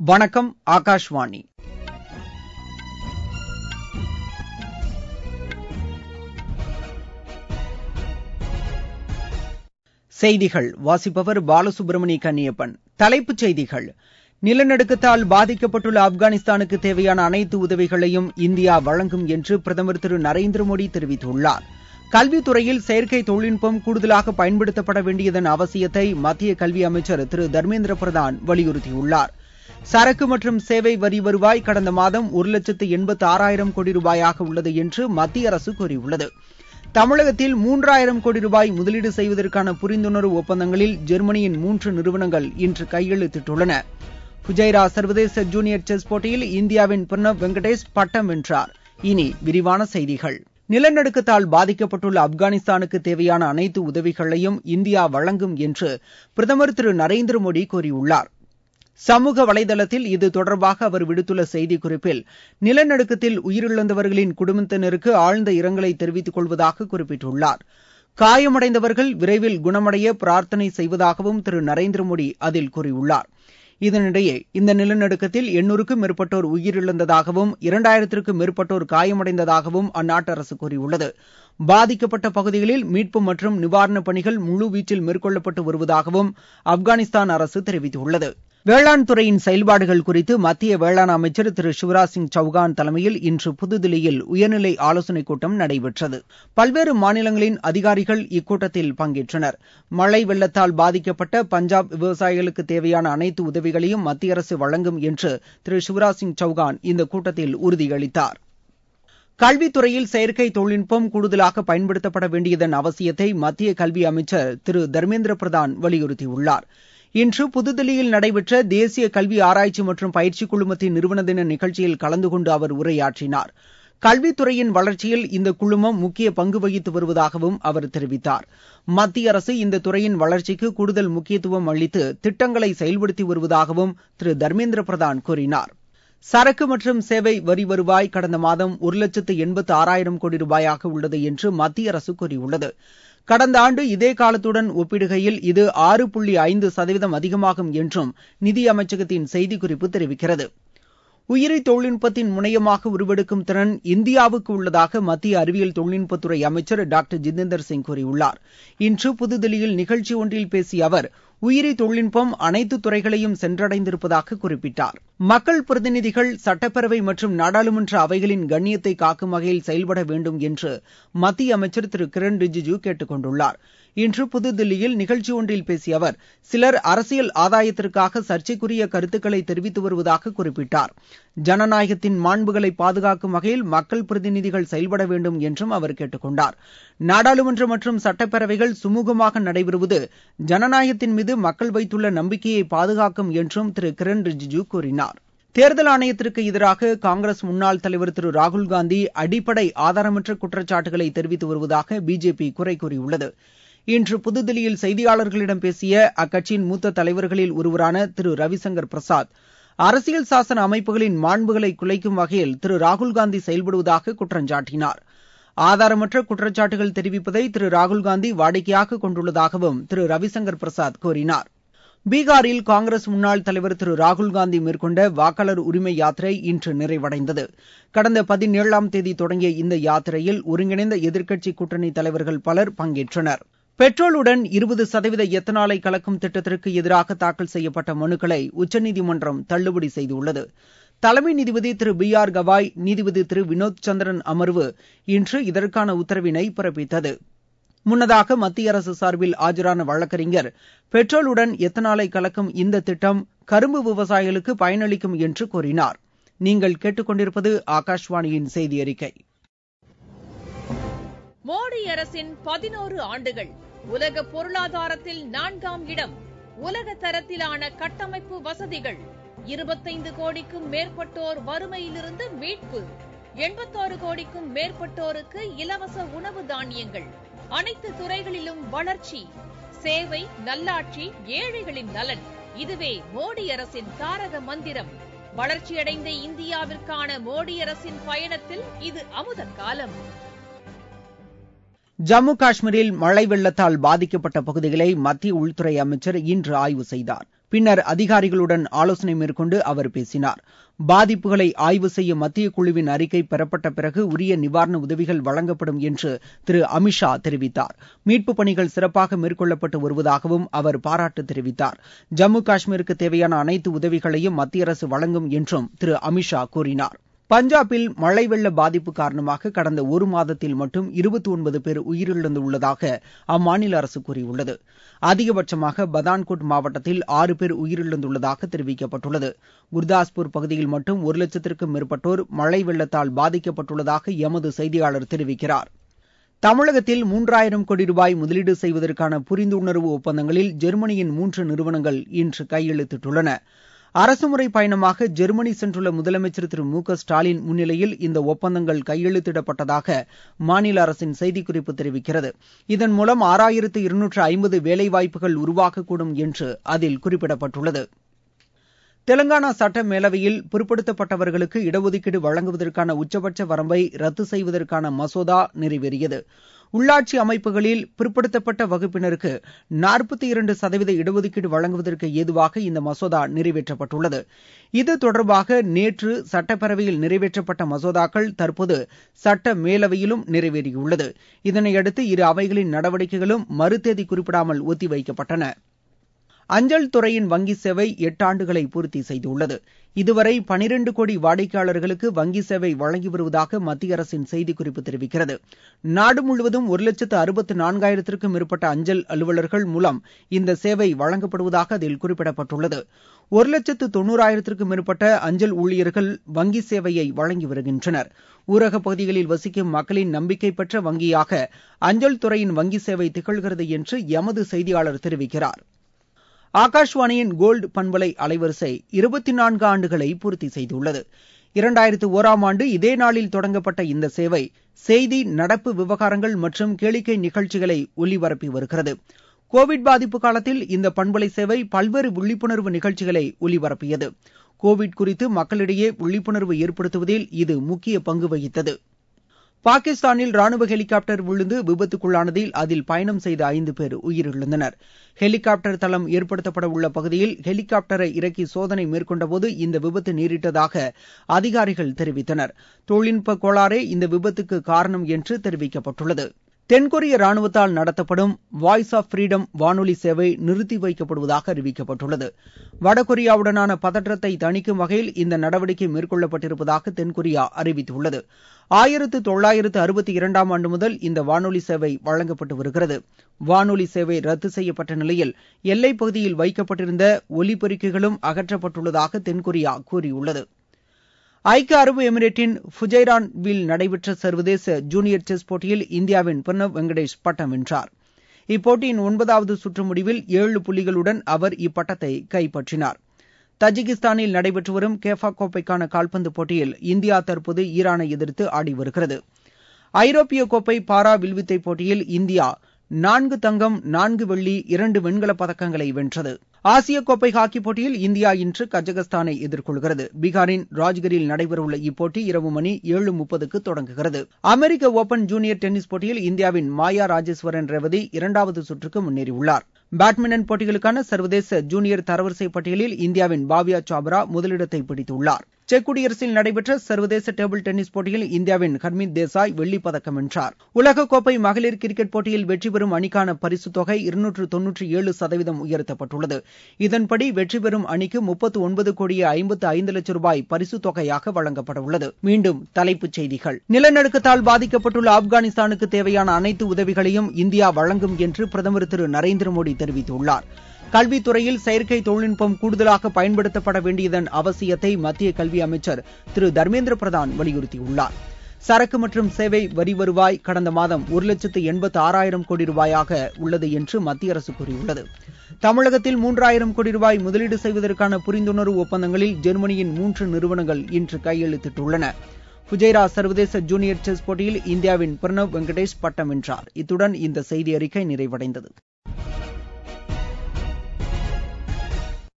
வணக்கம் ஆகாஷ்வாணி செய்திகள் வாசிப்பவர் பாலசுப்ரமணிய கன்னியப்பன் தலைப்புச் செய்திகள் நிலநடுக்கத்தால் பாதிக்கப்பட்டுள்ள ஆப்கானிஸ்தானுக்கு தேவையான அனைத்து உதவிகளையும் இந்தியா வழங்கும் என்று பிரதமர் திரு நரேந்திர மோடி தெரிவித்துள்ளார் கல்வித்துறையில் செயற்கை தொழில்நுட்பம் கூடுதலாக பயன்படுத்தப்பட வேண்டியதன் அவசியத்தை மத்திய கல்வி அமைச்சர் திரு தர்மேந்திர பிரதான் வலியுறுத்தியுள்ளார் சரக்கு மற்றும் சேவை வரி வருவாய் கடந்த மாதம் ஒரு லட்சத்து எண்பத்து ஆறாயிரம் கோடி ரூபாயாக உள்ளது என்று மத்திய அரசு கூறியுள்ளது தமிழகத்தில் மூன்றாயிரம் கோடி ரூபாய் முதலீடு செய்வதற்கான புரிந்துணர்வு ஒப்பந்தங்களில் ஜெர்மனியின் மூன்று நிறுவனங்கள் இன்று கையெழுத்திட்டுள்ளன புஜைரா சர்வதேச ஜூனியர் செஸ் போட்டியில் இந்தியாவின் பிரணவ் வெங்கடேஷ் பட்டம் வென்றார் இனி விரிவான செய்திகள் நிலநடுக்கத்தால் பாதிக்கப்பட்டுள்ள ஆப்கானிஸ்தானுக்கு தேவையான அனைத்து உதவிகளையும் இந்தியா வழங்கும் என்று பிரதமர் திரு நரேந்திர மோடி கூறியுள்ளார் சமூக வலைதளத்தில் இது தொடர்பாக அவர் விடுத்துள்ள செய்திக்குறிப்பில் நிலநடுக்கத்தில் உயிரிழந்தவர்களின் குடும்பத்தினருக்கு ஆழ்ந்த இரங்கலை தெரிவித்துக் கொள்வதாக குறிப்பிட்டுள்ளார் காயமடைந்தவர்கள் விரைவில் குணமடைய பிரார்த்தனை செய்வதாகவும் திரு நரேந்திர மோடி அதில் கூறியுள்ளார் இதனிடையே இந்த நிலநடுக்கத்தில் எண்ணூறுக்கும் மேற்பட்டோர் உயிரிழந்ததாகவும் இரண்டாயிரத்திற்கும் மேற்பட்டோர் காயமடைந்ததாகவும் அந்நாட்டு அரசு கூறியுள்ளது பாதிக்கப்பட்ட பகுதிகளில் மீட்பு மற்றும் நிவாரணப் பணிகள் முழுவீச்சில் மேற்கொள்ளப்பட்டு வருவதாகவும் ஆப்கானிஸ்தான் அரசு தெரிவித்துள்ளது வேளாண் துறையின் செயல்பாடுகள் குறித்து மத்திய வேளாண் அமைச்சர் திரு சிவராஜ் சிங் சௌகான் தலைமையில் இன்று புதுதில்லியில் உயர்நிலை ஆலோசனைக் கூட்டம் நடைபெற்றது பல்வேறு மாநிலங்களின் அதிகாரிகள் இக்கூட்டத்தில் பங்கேற்றனர் மழை வெள்ளத்தால் பாதிக்கப்பட்ட பஞ்சாப் விவசாயிகளுக்கு தேவையான அனைத்து உதவிகளையும் மத்திய அரசு வழங்கும் என்று திரு சிவராஜ் சிங் சௌகான் இந்த கூட்டத்தில் உறுதியளித்தார் கல்வித்துறையில் செயற்கை தொழில்நுட்பம் கூடுதலாக பயன்படுத்தப்பட வேண்டியதன் அவசியத்தை மத்திய கல்வி அமைச்சர் திரு தர்மேந்திர பிரதான் வலியுறுத்தியுள்ளார் இன்று புதுதில்லியில் நடைபெற்ற தேசிய கல்வி ஆராய்ச்சி மற்றும் பயிற்சி குழுமத்தின் நிறுவன தின நிகழ்ச்சியில் கலந்து கொண்டு அவர் உரையாற்றினார் கல்வித்துறையின் வளர்ச்சியில் இந்த குழுமம் முக்கிய பங்கு வகித்து வருவதாகவும் அவர் தெரிவித்தார் மத்திய அரசு இந்த துறையின் வளர்ச்சிக்கு கூடுதல் முக்கியத்துவம் அளித்து திட்டங்களை செயல்படுத்தி வருவதாகவும் திரு தர்மேந்திர பிரதான் கூறினார் சரக்கு மற்றும் சேவை வரி வருவாய் கடந்த மாதம் ஒரு லட்சத்து எண்பத்து ஆறாயிரம் கோடி ரூபாயாக உள்ளது என்று மத்திய அரசு கூறியுள்ளது கடந்த ஆண்டு இதே காலத்துடன் ஒப்பிடுகையில் இது ஆறு புள்ளி ஐந்து சதவீதம் அதிகமாகும் என்றும் நிதி அமைச்சகத்தின் செய்திக்குறிப்பு தெரிவிக்கிறது உயிரி தொழில்நுட்பத்தின் முனையமாக உருவெடுக்கும் திறன் இந்தியாவுக்கு உள்ளதாக மத்திய அறிவியல் தொழில்நுட்பத்துறை அமைச்சர் டாக்டர் ஜிதேந்தர் சிங் கூறியுள்ளார் இன்று புதுதில்லியில் நிகழ்ச்சி ஒன்றில் பேசிய அவர் உயிரி தொழில்நுட்பம் அனைத்து துறைகளையும் சென்றடைந்திருப்பதாக குறிப்பிட்டார் மக்கள் பிரதிநிதிகள் சட்டப்பேரவை மற்றும் நாடாளுமன்ற அவைகளின் கண்ணியத்தை காக்கும் வகையில் செயல்பட வேண்டும் என்று மத்திய அமைச்சர் திரு கிரண் ரிஜிஜு கேட்டுக் கொண்டுள்ளார் இன்று புதுதில்லியில் நிகழ்ச்சி ஒன்றில் பேசிய அவர் சிலர் அரசியல் ஆதாயத்திற்காக சர்ச்சைக்குரிய கருத்துக்களை தெரிவித்து வருவதாக குறிப்பிட்டார் ஜனநாயகத்தின் மாண்புகளை பாதுகாக்கும் வகையில் மக்கள் பிரதிநிதிகள் செயல்பட வேண்டும் என்றும் அவர் கேட்டுக் கொண்டார் நாடாளுமன்ற மற்றும் சட்டப்பேரவைகள் சுமூகமாக நடைபெறுவது ஜனநாயகத்தின் மீது மக்கள் வைத்துள்ள நம்பிக்கையை பாதுகாக்கும் என்றும் திரு கிரண் ரிஜிஜு கூறினார் தேர்தல் ஆணையத்திற்கு எதிராக காங்கிரஸ் முன்னாள் தலைவர் திரு ராகுல்காந்தி அடிப்படை ஆதாரமற்ற குற்றச்சாட்டுகளை தெரிவித்து வருவதாக பிஜேபி குறை கூறியுள்ளது இன்று புதுதில்லியில் செய்தியாளர்களிடம் பேசிய அக்கட்சியின் மூத்த தலைவர்களில் ஒருவரான திரு ரவிசங்கர் பிரசாத் அரசியல் சாசன அமைப்புகளின் மாண்புகளை குலைக்கும் வகையில் திரு ராகுல்காந்தி செயல்படுவதாக குற்றஞ்சாட்டினார் ஆதாரமற்ற குற்றச்சாட்டுகள் தெரிவிப்பதை திரு ராகுல்காந்தி வாடிக்கையாக கொண்டுள்ளதாகவும் திரு ரவிசங்கர் பிரசாத் கூறினார் பீகாரில் காங்கிரஸ் முன்னாள் தலைவர் திரு ராகுல்காந்தி மேற்கொண்ட வாக்காளர் உரிமை யாத்திரை இன்று நிறைவடைந்தது கடந்த பதினேழாம் தேதி தொடங்கிய இந்த யாத்திரையில் ஒருங்கிணைந்த எதிர்க்கட்சி கூட்டணி தலைவர்கள் பலர் பங்கேற்றனர் பெட்ரோலுடன் இருபது சதவீத எத்தனாலை கலக்கும் திட்டத்திற்கு எதிராக தாக்கல் செய்யப்பட்ட மனுக்களை உச்சநீதிமன்றம் தள்ளுபடி செய்துள்ளது தலைமை நீதிபதி திரு பி ஆர் கவாய் நீதிபதி திரு வினோத் சந்திரன் அமர்வு இன்று இதற்கான உத்தரவினை பிறப்பித்தது முன்னதாக மத்திய அரசு சார்பில் ஆஜரான வழக்கறிஞர் பெட்ரோலுடன் எத்தனாலை கலக்கும் இந்த திட்டம் கரும்பு விவசாயிகளுக்கு பயனளிக்கும் என்று கூறினார் நீங்கள் கேட்டுக்கொண்டிருப்பது ஆகாஷ்வாணியின் செய்தி அறிக்கை மோடி அரசின் பதினோரு ஆண்டுகள் உலக பொருளாதாரத்தில் நான்காம் இடம் உலக தரத்திலான கட்டமைப்பு வசதிகள் இருபத்தைந்து கோடிக்கும் மேற்பட்டோர் வறுமையிலிருந்து மீட்பு எண்பத்தாறு கோடிக்கும் மேற்பட்டோருக்கு இலவச உணவு தானியங்கள் அனைத்து துறைகளிலும் வளர்ச்சி சேவை நல்லாட்சி ஏழைகளின் நலன் இதுவே மோடி அரசின் தாரக மந்திரம் வளர்ச்சியடைந்த இந்தியாவிற்கான மோடி அரசின் பயணத்தில் இது அமுத காலம் ஜம்மு காஷ்மீரில் மழை வெள்ளத்தால் பாதிக்கப்பட்ட பகுதிகளை மத்திய உள்துறை அமைச்சர் இன்று ஆய்வு செய்தார் பின்னர் அதிகாரிகளுடன் ஆலோசனை மேற்கொண்டு அவர் பேசினார் பாதிப்புகளை ஆய்வு செய்ய மத்திய குழுவின் அறிக்கை பெறப்பட்ட பிறகு உரிய நிவாரண உதவிகள் வழங்கப்படும் என்று திரு அமித்ஷா தெரிவித்தார் மீட்புப் பணிகள் சிறப்பாக மேற்கொள்ளப்பட்டு வருவதாகவும் அவர் பாராட்டு தெரிவித்தார் ஜம்மு காஷ்மீருக்கு தேவையான அனைத்து உதவிகளையும் மத்திய அரசு வழங்கும் என்றும் திரு அமித்ஷா கூறினார் பஞ்சாபில் மழை வெள்ள பாதிப்பு காரணமாக கடந்த ஒரு மாதத்தில் மட்டும் இருபத்தி ஒன்பது பேர் உயிரிழந்துள்ளதாக அம்மாநில அரசு கூறியுள்ளது அதிகபட்சமாக பதான்கோட் மாவட்டத்தில் ஆறு பேர் உயிரிழந்துள்ளதாக தெரிவிக்கப்பட்டுள்ளது குர்தாஸ்பூர் பகுதியில் மட்டும் ஒரு லட்சத்திற்கும் மேற்பட்டோர் மழை வெள்ளத்தால் பாதிக்கப்பட்டுள்ளதாக எமது செய்தியாளர் தெரிவிக்கிறார் தமிழகத்தில் மூன்றாயிரம் கோடி ரூபாய் முதலீடு செய்வதற்கான புரிந்துணர்வு ஒப்பந்தங்களில் ஜெர்மனியின் மூன்று நிறுவனங்கள் இன்று கையெழுத்திட்டுள்ளன அரசுமுறை பயணமாக ஜெர்மனி சென்றுள்ள முதலமைச்சர் திரு மு க ஸ்டாலின் முன்னிலையில் இந்த ஒப்பந்தங்கள் கையெழுத்திடப்பட்டதாக மாநில அரசின் செய்திக்குறிப்பு தெரிவிக்கிறது இதன் மூலம் ஆறாயிரத்து இருநூற்று ஐம்பது வேலைவாய்ப்புகள் உருவாகக்கூடும் என்று அதில் குறிப்பிடப்பட்டுள்ளது தெலங்கானா சட்ட மேலவையில் பிற்படுத்தப்பட்டவர்களுக்கு இடஒதுக்கீடு வழங்குவதற்கான உச்சபட்ச வரம்பை ரத்து செய்வதற்கான மசோதா நிறைவேறியது உள்ளாட்சி அமைப்புகளில் பிற்படுத்தப்பட்ட வகுப்பினருக்கு நாற்பத்தி இரண்டு சதவீத இடஒதுக்கீடு வழங்குவதற்கு ஏதுவாக இந்த மசோதா நிறைவேற்றப்பட்டுள்ளது இது தொடர்பாக நேற்று சட்டப்பேரவையில் நிறைவேற்றப்பட்ட மசோதாக்கள் தற்போது சட்ட மேலவையிலும் நிறைவேறியுள்ளது இதனையடுத்து இரு அவைகளின் நடவடிக்கைகளும் மறுதேதி குறிப்பிடாமல் ஒத்திவைக்கப்பட்டன அஞ்சல் துறையின் வங்கி சேவை எட்டாண்டுகளை பூர்த்தி செய்துள்ளது இதுவரை பனிரண்டு கோடி வாடிக்கையாளர்களுக்கு வங்கி சேவை வழங்கி வருவதாக மத்திய அரசின் செய்திக்குறிப்பு தெரிவிக்கிறது நாடு முழுவதும் ஒரு லட்சத்து அறுபத்து நான்காயிரத்திற்கும் மேற்பட்ட அஞ்சல் அலுவலர்கள் மூலம் இந்த சேவை வழங்கப்படுவதாக அதில் குறிப்பிடப்பட்டுள்ளது ஒரு லட்சத்து தொண்ணூறாயிரத்திற்கும் மேற்பட்ட அஞ்சல் ஊழியர்கள் வங்கி சேவையை வழங்கி வருகின்றனர் ஊரகப் பகுதிகளில் வசிக்கும் மக்களின் நம்பிக்கை பெற்ற வங்கியாக அஞ்சல் துறையின் வங்கி சேவை திகழ்கிறது என்று எமது செய்தியாளர் தெரிவிக்கிறார் ஆகாஷ்வாணியின் கோல்டு பண்பலை அலைவரிசை இருபத்தி நான்கு ஆண்டுகளை பூர்த்தி செய்துள்ளது இரண்டாயிரத்து ஒராம் ஆண்டு இதே நாளில் தொடங்கப்பட்ட இந்த சேவை செய்தி நடப்பு விவகாரங்கள் மற்றும் கேளிக்கை நிகழ்ச்சிகளை ஒலிபரப்பி வருகிறது கோவிட் பாதிப்பு காலத்தில் இந்த பண்பலை சேவை பல்வேறு விழிப்புணர்வு நிகழ்ச்சிகளை ஒலிபரப்பியது கோவிட் குறித்து மக்களிடையே விழிப்புணர்வு ஏற்படுத்துவதில் இது முக்கிய பங்கு வகித்தது பாகிஸ்தானில் ராணுவ ஹெலிகாப்டர் விழுந்து விபத்துக்குள்ளானதில் அதில் பயணம் செய்த ஐந்து பேர் உயிரிழந்தனர் ஹெலிகாப்டர் தளம் ஏற்படுத்தப்பட உள்ள பகுதியில் ஹெலிகாப்டரை இறக்கி சோதனை மேற்கொண்டபோது இந்த விபத்து நேரிட்டதாக அதிகாரிகள் தெரிவித்தனர் தொழில்நுட்ப கோளாறே இந்த விபத்துக்கு காரணம் என்று தெரிவிக்கப்பட்டுள்ளது தென்கொரிய ராணுவத்தால் நடத்தப்படும் வாய்ஸ் ஆஃப் ஃப்ரீடம் வானொலி சேவை நிறுத்தி வைக்கப்படுவதாக அறிவிக்கப்பட்டுள்ளது வடகொரியாவுடனான பதற்றத்தை தணிக்கும் வகையில் இந்த நடவடிக்கை மேற்கொள்ளப்பட்டிருப்பதாக தென்கொரியா அறிவித்துள்ளது ஆயிரத்து தொள்ளாயிரத்து அறுபத்தி இரண்டாம் ஆண்டு முதல் இந்த வானொலி சேவை வழங்கப்பட்டு வருகிறது வானொலி சேவை ரத்து செய்யப்பட்ட நிலையில் எல்லைப் பகுதியில் வைக்கப்பட்டிருந்த ஒலிபெருக்கிகளும் அகற்றப்பட்டுள்ளதாக தென்கொரியா கூறியுள்ளது ஐக்கிய அரபு எமிரேட்டின் ஃபுஜைரான்வில் நடைபெற்ற சர்வதேச ஜூனியர் செஸ் போட்டியில் இந்தியாவின் பிரணவ் வெங்கடேஷ் பட்டம் வென்றார் இப்போட்டியின் ஒன்பதாவது சுற்று முடிவில் ஏழு புள்ளிகளுடன் அவர் இப்பட்டத்தை கைப்பற்றினார் தஜிகிஸ்தானில் நடைபெற்று வரும் கேஃபா கோப்பைக்கான கால்பந்து போட்டியில் இந்தியா தற்போது ஈரானை எதிர்த்து ஆடி வருகிறது ஐரோப்பிய கோப்பை பாரா வில்வித்தை போட்டியில் இந்தியா நான்கு தங்கம் நான்கு வெள்ளி இரண்டு வெண்கலப் பதக்கங்களை வென்றது ஆசிய கோப்பை ஹாக்கி போட்டியில் இந்தியா இன்று கஜகஸ்தானை எதிர்கொள்கிறது பீகாரின் ராஜ்கரில் நடைபெறவுள்ள இப்போட்டி இரவு மணி ஏழு முப்பதுக்கு தொடங்குகிறது அமெரிக்க ஓபன் ஜூனியர் டென்னிஸ் போட்டியில் இந்தியாவின் மாயா ராஜேஸ்வரன் ரேவதி இரண்டாவது சுற்றுக்கு முன்னேறியுள்ளார் பேட்மிண்டன் போட்டிகளுக்கான சர்வதேச ஜூனியர் தரவரிசை பட்டியலில் இந்தியாவின் பாவியா சாப்ரா முதலிடத்தை பிடித்துள்ளார் செக் குடியரசில் நடைபெற்ற சர்வதேச டேபிள் டென்னிஸ் போட்டியில் இந்தியாவின் ஹர்மித் தேசாய் வெள்ளிப் பதக்கம் வென்றார் உலகக்கோப்பை மகளிர் கிரிக்கெட் போட்டியில் வெற்றி பெறும் அணிக்கான பரிசுத் தொகை இருநூற்று தொன்னூற்றி ஏழு சதவீதம் உயர்த்தப்பட்டுள்ளது இதன்படி வெற்றி பெறும் அணிக்கு முப்பத்து ஒன்பது கோடியே ஐம்பத்து ஐந்து லட்சம் ரூபாய் பரிசுத் தொகையாக வழங்கப்பட உள்ளது மீண்டும் தலைப்புச் செய்திகள் நிலநடுக்கத்தால் பாதிக்கப்பட்டுள்ள ஆப்கானிஸ்தானுக்கு தேவையான அனைத்து உதவிகளையும் இந்தியா வழங்கும் என்று பிரதமர் திரு நரேந்திர மோடி தெரிவித்துள்ளார் கல்வித்துறையில் செயற்கை தொழில்நுட்பம் கூடுதலாக பயன்படுத்தப்பட வேண்டியதன் அவசியத்தை மத்திய கல்வி அமைச்சர் திரு தர்மேந்திர பிரதான் வலியுறுத்தியுள்ளார் சரக்கு மற்றும் சேவை வரி வருவாய் கடந்த மாதம் ஒரு லட்சத்து எண்பத்து ஆறாயிரம் கோடி ரூபாயாக உள்ளது என்று மத்திய அரசு கூறியுள்ளது தமிழகத்தில் மூன்றாயிரம் கோடி ரூபாய் முதலீடு செய்வதற்கான புரிந்துணர்வு ஒப்பந்தங்களில் ஜெர்மனியின் மூன்று நிறுவனங்கள் இன்று கையெழுத்திட்டுள்ளன புஜைரா சர்வதேச ஜூனியர் செஸ் போட்டியில் இந்தியாவின் பிரணவ் வெங்கடேஷ் பட்டம் வென்றார் இத்துடன் இந்த செய்தி அறிக்கை நிறைவடைந்தது